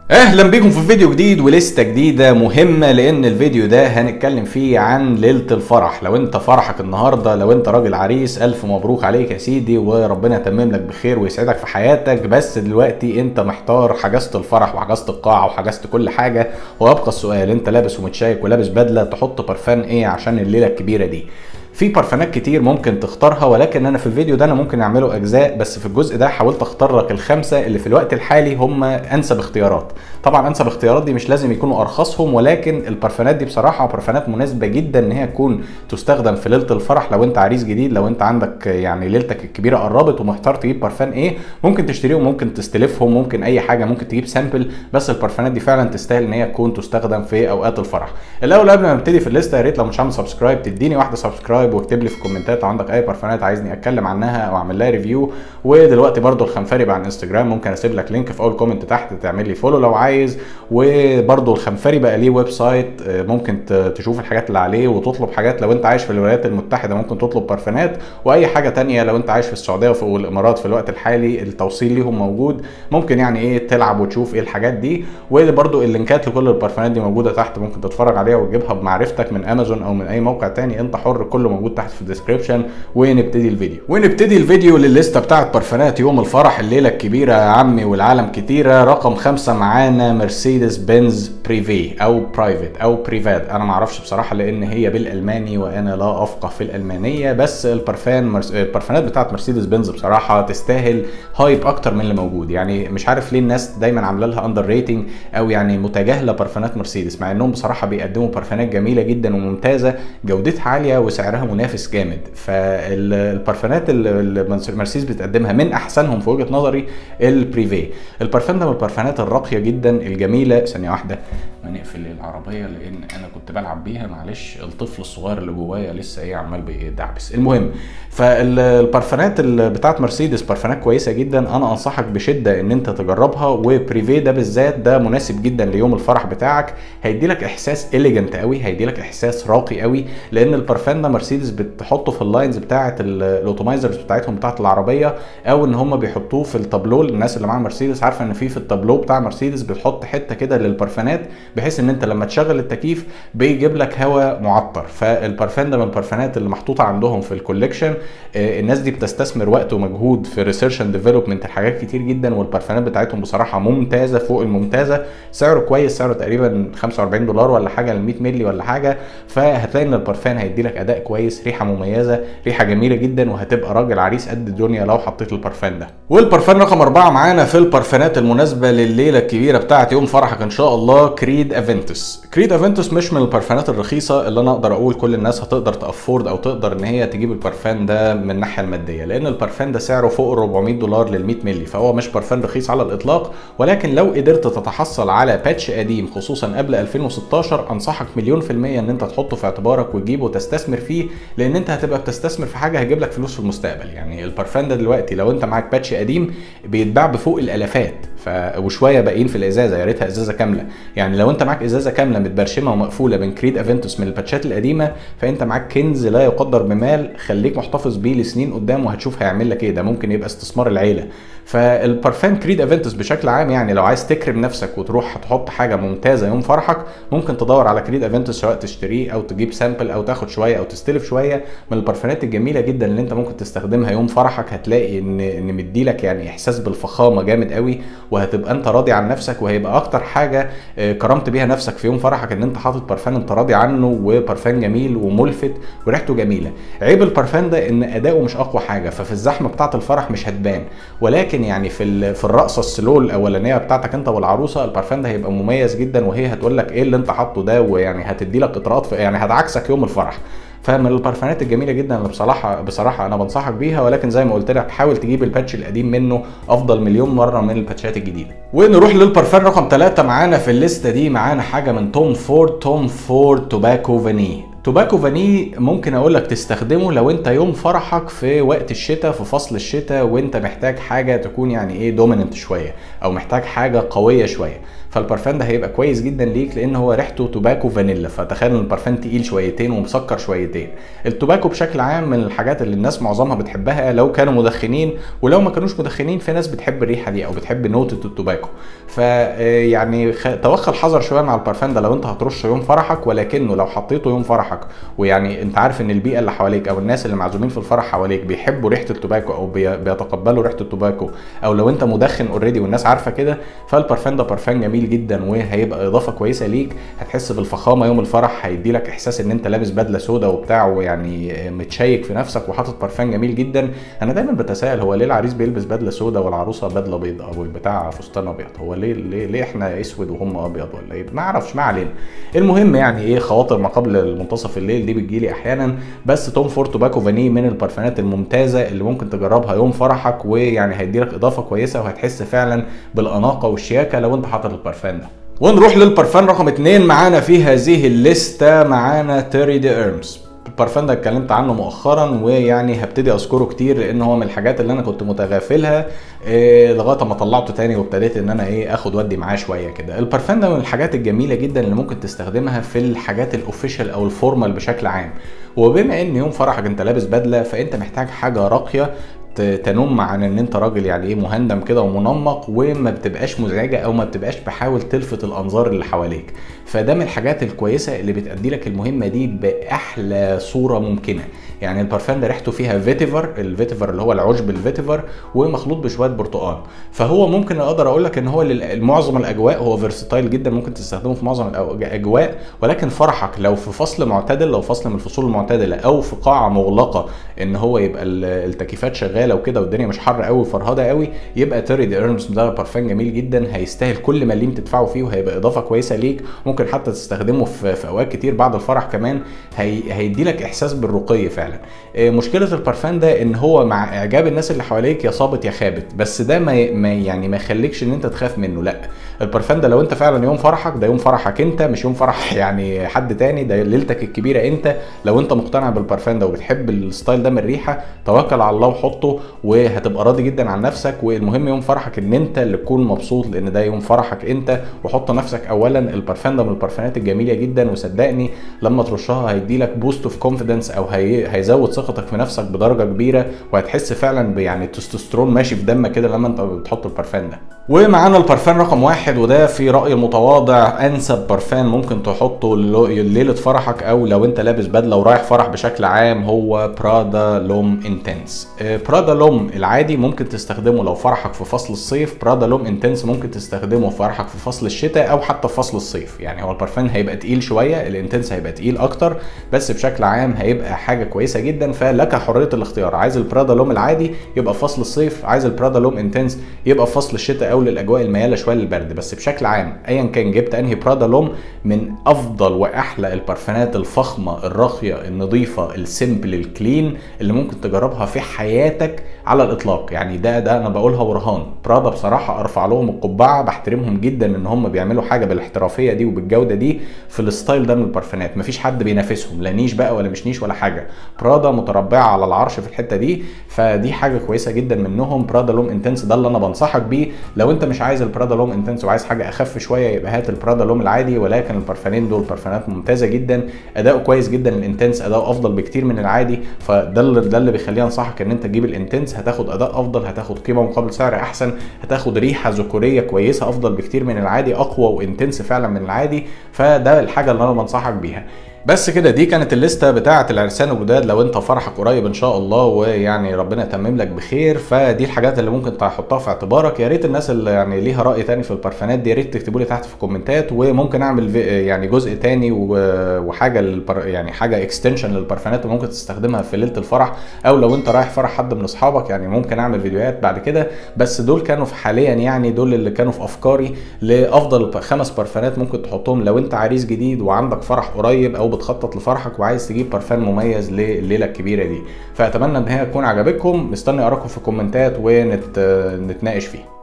اهلا بيكم في فيديو جديد ولسته جديده مهمه لان الفيديو ده هنتكلم فيه عن ليله الفرح لو انت فرحك النهارده لو انت راجل عريس الف مبروك عليك يا سيدي وربنا يتمم لك بخير ويسعدك في حياتك بس دلوقتي انت محتار حجزت الفرح وحجزت القاعه وحجزت كل حاجه ويبقى السؤال انت لابس ومتشيك ولابس بدله تحط برفان ايه عشان الليله الكبيره دي في برفانات كتير ممكن تختارها ولكن انا في الفيديو ده انا ممكن اعمله اجزاء بس في الجزء ده حاولت اختار لك الخمسه اللي في الوقت الحالي هم انسب اختيارات طبعا انسب اختيارات دي مش لازم يكونوا ارخصهم ولكن البرفانات دي بصراحه برفانات مناسبه جدا ان هي تكون تستخدم في ليله الفرح لو انت عريس جديد لو انت عندك يعني ليلتك الكبيره قربت ومحتار تجيب برفان ايه ممكن تشتريهم ممكن تستلفهم ممكن اي حاجه ممكن تجيب سامبل بس البرفانات دي فعلا تستاهل ان هي تكون تستخدم في اوقات الفرح الاول قبل ما نبتدي في الليسته يا ريت لو مش عامل سبسكرايب تديني واحده سبسكرايب واكتب لي في الكومنتات لو عندك اي برفانات عايزني اتكلم عنها او اعمل لها ريفيو ودلوقتي برضو الخنفري بقى على الانستجرام ممكن اسيب لك لينك في اول كومنت تحت تعمل لي فولو لو عايز وبرضو الخنفري بقى ليه ويب سايت ممكن تشوف الحاجات اللي عليه وتطلب حاجات لو انت عايش في الولايات المتحده ممكن تطلب برفانات واي حاجه تانية لو انت عايش في السعوديه وفي الامارات في الوقت الحالي التوصيل ليهم موجود ممكن يعني ايه تلعب وتشوف ايه الحاجات دي وبرضو اللينكات لكل البرفانات دي موجوده تحت ممكن تتفرج عليها وتجيبها بمعرفتك من امازون او من اي موقع تاني انت حر كله موجود تحت في الديسكربشن ونبتدي الفيديو ونبتدي الفيديو للليسته بتاعت برفانات يوم الفرح الليله الكبيره يا عمي والعالم كتيره رقم خمسة معانا مرسيدس بنز بريفي او برايفت او بريفات انا ما اعرفش بصراحه لان هي بالالماني وانا لا افقه في الالمانيه بس البرفان مرس... البرفانات بتاعت مرسيدس بنز بصراحه تستاهل هايب اكتر من اللي موجود يعني مش عارف ليه الناس دايما عامله لها اندر ريتنج او يعني متجاهله برفانات مرسيدس مع انهم بصراحه بيقدموا برفانات جميله جدا وممتازه جودتها عاليه وسعرها منافس جامد فالبرفانات اللي مرسيدس بتقدمها من احسنهم في وجهه نظري البريفي البرفان ده من البرفانات الراقيه جدا الجميله ثانيه واحده ما نقفل العربيه لان انا كنت بلعب بيها معلش الطفل الصغير اللي جوايا لسه ايه عمال بيدعبس المهم فالبرفانات بتاعت مرسيدس برفانات كويسه جدا انا انصحك بشده ان انت تجربها وبريفي ده بالذات ده مناسب جدا ليوم الفرح بتاعك هيدي لك احساس اليجنت قوي هيدي لك احساس راقي قوي لان البرفان ده مرسيدس بتحطه في اللاينز بتاعه الاوتومايزرز بتاعتهم بتاعه العربيه او ان هم بيحطوه في التابلو الناس اللي معاها مرسيدس عارفه ان في في التابلو بتاع مرسيدس بتحط حته كده للبرفانات بحيث ان انت لما تشغل التكييف بيجيب لك هواء معطر فالبرفان ده من البرفانات اللي محطوطه عندهم في الكوليكشن الناس دي بتستثمر وقت ومجهود في ريسيرش اند ديفلوبمنت الحاجات كتير جدا والبرفانات بتاعتهم بصراحه ممتازه فوق الممتازه سعره كويس سعره تقريبا 45 دولار ولا حاجه ل 100 مللي ولا حاجه فهتلاقي ان البرفان هيدي لك اداء كويس ريحه مميزه ريحه جميله جدا وهتبقى راجل عريس قد الدنيا لو حطيت البرفان ده والبرفان رقم أربعة معانا في البرفانات المناسبة لليلة الكبيرة بتاعت يوم فرحك إن شاء الله كريد افنتس كريد افنتس مش من البرفانات الرخيصة اللي أنا أقدر أقول كل الناس هتقدر تأفورد أو تقدر إن هي تجيب البرفان ده من الناحية المادية لأن البرفان ده سعره فوق ال 400 دولار لل 100 مللي فهو مش برفان رخيص على الإطلاق ولكن لو قدرت تتحصل على باتش قديم خصوصا قبل 2016 أنصحك مليون في المية إن أنت تحطه في اعتبارك وتجيبه وتستثمر فيه لأن أنت هتبقى بتستثمر في حاجة هتجيب لك فلوس في المستقبل يعني البرفان ده دلوقتي لو أنت معاك باتش قديم بيتباع بفوق الالافات ف... وشويه باقيين في الازازه يا ريتها ازازه كامله يعني لو انت معاك ازازه كامله متبرشمه ومقفوله من كريد افنتوس من الباتشات القديمه فانت معاك كنز لا يقدر بمال خليك محتفظ بيه لسنين قدام وهتشوف هيعمل لك ايه ده ممكن يبقى استثمار العيله فالبرفان كريد افنتوس بشكل عام يعني لو عايز تكرم نفسك وتروح تحط حاجه ممتازه يوم فرحك ممكن تدور على كريد افنتوس سواء تشتريه او تجيب سامبل او تاخد شويه او تستلف شويه من البرفانات الجميله جدا اللي انت ممكن تستخدمها يوم فرحك هتلاقي ان ان مديلك يعني احساس بالفخامه جامد قوي وهتبقى انت راضي عن نفسك وهيبقى اكتر حاجه كرمت بيها نفسك في يوم فرحك ان انت حاطط برفان انت راضي عنه وبرفان جميل وملفت وريحته جميله عيب البرفان ده ان اداؤه مش اقوى حاجه ففي الزحمه بتاعه الفرح مش هتبان ولكن يعني في في الرقصه السلو الاولانيه بتاعتك انت والعروسه البرفان ده هيبقى مميز جدا وهي هتقول لك ايه اللي انت حاطه ده ويعني هتدي لك اطراءات يعني هتعكسك يوم الفرح فمن البرفانات الجميله جدا اللي بصراحه بصراحه انا بنصحك بيها ولكن زي ما قلت لك حاول تجيب الباتش القديم منه افضل مليون مره من الباتشات الجديده ونروح للبرفان رقم ثلاثة معانا في الليسته دي معانا حاجه من توم فورد توم فورد توباكو فاني توباكو فاني ممكن اقول لك تستخدمه لو انت يوم فرحك في وقت الشتاء في فصل الشتاء وانت محتاج حاجه تكون يعني ايه دوميننت شويه او محتاج حاجه قويه شويه فالبرفان ده هيبقى كويس جدا ليك لان هو ريحته توباكو فانيلا فتخيل ان البرفان تقيل شويتين ومسكر شويتين التوباكو بشكل عام من الحاجات اللي الناس معظمها بتحبها لو كانوا مدخنين ولو ما كانوش مدخنين في ناس بتحب الريحه دي او بتحب نوتة التوباكو ف يعني خ... توخى الحذر شويه مع البرفان ده لو انت هترشه يوم فرحك ولكنه لو حطيته يوم فرحك ويعني انت عارف ان البيئه اللي حواليك او الناس اللي معزومين في الفرح حواليك بيحبوا ريحه التوباكو او بي... بيتقبلوا ريحه التوباكو او لو انت مدخن اوريدي والناس عارفه كده فالبرفان ده برفان جميل جدا وهيبقى اضافه كويسه ليك هتحس بالفخامه يوم الفرح هيدي لك احساس ان انت لابس بدله سودا وبتاع ويعني متشيك في نفسك وحاطط برفان جميل جدا انا دايما بتساءل هو ليه العريس بيلبس بدله سودا والعروسه بدله بيض او بتاع فستان ابيض هو ليه ليه, ليه احنا اسود وهم ابيض ولا ايه ما اعرفش ما علينا المهم يعني ايه خواطر ما قبل منتصف الليل دي بتجيلي احيانا بس توم فور توباكو فاني من البرفانات الممتازه اللي ممكن تجربها يوم فرحك ويعني هيديلك اضافه كويسه وهتحس فعلا بالاناقه والشياكه لو انت حاطط البرفان ده ونروح للبرفان رقم اتنين معانا في هذه الليسته معانا تيري دي ايرمز البرفان ده اتكلمت عنه مؤخرا ويعني هبتدي اذكره كتير لان هو من الحاجات اللي انا كنت متغافلها إيه لغايه ما طلعته تاني وابتديت ان انا ايه اخد ودي معاه شويه كده البرفان ده من الحاجات الجميله جدا اللي ممكن تستخدمها في الحاجات الاوفيشال او الفورمال بشكل عام وبما ان يوم فرحك انت لابس بدله فانت محتاج حاجه راقيه تنم عن ان انت راجل يعني ايه مهندم كده ومنمق وما بتبقاش مزعجه او ما بتبقاش بحاول تلفت الانظار اللي حواليك فده من الحاجات الكويسه اللي بتأدي لك المهمه دي باحلى صوره ممكنه يعني البرفان ده ريحته فيها فيتيفر الفيتيفر اللي هو العشب الفيتيفر ومخلوط بشويه برتقال فهو ممكن اقدر اقول لك ان هو معظم الاجواء هو فيرساتايل جدا ممكن تستخدمه في معظم الاجواء ولكن فرحك لو في فصل معتدل لو فصل من الفصول المعتدله او في قاعه مغلقه ان هو يبقى التكييفات شغاله وكده والدنيا مش حر قوي وفرهده قوي يبقى تيري دي ايرمز ده برفان جميل جدا هيستاهل كل مليم تدفعه فيه وهيبقى اضافه كويسه ليك ممكن حتى تستخدمه في, في اوقات كتير بعد الفرح كمان هي هيدي لك احساس بالرقي فعلا مشكله البرفان ده ان هو مع اعجاب الناس اللي حواليك يا صابت يا خابت بس ده ما, ما يعني ما يخليكش ان انت تخاف منه لا البرفان ده لو انت فعلا يوم فرحك ده يوم فرحك انت مش يوم فرح يعني حد تاني ده ليلتك الكبيره انت لو انت مقتنع بالبرفان ده وبتحب الستايل ده من الريحه توكل على الله وحطه وهتبقى راضي جدا عن نفسك والمهم يوم فرحك ان انت اللي تكون مبسوط لان ده يوم فرحك انت وحط نفسك اولا البرفان ده من البرفانات الجميله جدا وصدقني لما ترشها هيدي لك بوست اوف كونفيدنس او هي هيزود ثقتك في نفسك بدرجه كبيره وهتحس فعلا يعني التستوستيرون ماشي في دمك كده لما انت بتحط البرفان ده ومعانا البرفان رقم واحد وده في رايي المتواضع انسب برفان ممكن تحطه ليله فرحك او لو انت لابس بدله ورايح فرح بشكل عام هو برادا لوم انتنس برادا لوم العادي ممكن تستخدمه لو فرحك في فصل الصيف برادا لوم انتنس ممكن تستخدمه في فرحك في فصل الشتاء او حتى في فصل الصيف يعني هو البرفان هيبقى تقيل شويه الانتنس هيبقى تقيل اكتر بس بشكل عام هيبقى حاجه كويسه جدا فلك حريه الاختيار عايز البرادا لوم العادي يبقى في فصل الصيف عايز البرادا لوم انتنس يبقى في فصل الشتاء او للاجواء المياله شويه للبرد بس بشكل عام ايا كان جبت انهي برادا لوم من افضل واحلى البرفانات الفخمه الراقيه النظيفه السيمبل الكلين اللي ممكن تجربها في حياتك على الاطلاق يعني ده ده انا بقولها ورهان برادا بصراحه ارفع لهم القبعه بحترمهم جدا ان هم بيعملوا حاجه بالاحترافيه دي وبالجوده دي في الستايل ده من البرفانات مفيش حد بينافسهم لا نيش بقى ولا مش نيش ولا حاجه برادا متربعه على العرش في الحته دي فدي حاجه كويسه جدا منهم برادا لوم انتنس ده اللي انا بنصحك بيه لو انت مش عايز البرادا لوم انتنس وعايز حاجه اخف شويه يبقى هات البرادا لوم العادي ولكن البرفانين دول برفانات ممتازه جدا اداؤه كويس جدا الانتنس اداؤه افضل بكتير من العادي فده اللي ده اللي بيخليني انصحك ان انت تجيب الانتنس هتاخد اداء افضل هتاخد قيمه مقابل سعر احسن هتاخد ريحه ذكوريه كويسه افضل بكتير من العادي اقوى وانتنس فعلا من العادي فده الحاجه اللي انا بنصحك بيها بس كده دي كانت الليسته بتاعه العرسان الجداد لو انت فرحك قريب ان شاء الله ويعني ربنا يتمم لك بخير فدي الحاجات اللي ممكن تحطها في اعتبارك يا ريت الناس اللي يعني ليها راي تاني في البرفانات دي يا ريت تكتبوا لي تحت في الكومنتات وممكن اعمل يعني جزء تاني وحاجه للبر يعني حاجه اكستنشن للبرفانات اللي ممكن تستخدمها في ليله الفرح او لو انت رايح فرح حد من اصحابك يعني ممكن اعمل فيديوهات بعد كده بس دول كانوا في حاليا يعني دول اللي كانوا في افكاري لافضل خمس برفانات ممكن تحطهم لو انت عريس جديد وعندك فرح قريب او بتخطط لفرحك وعايز تجيب برفان مميز لليله الكبيره دي فاتمنى ان هي تكون عجبتكم مستني اراكم في الكومنتات ونتناقش فيه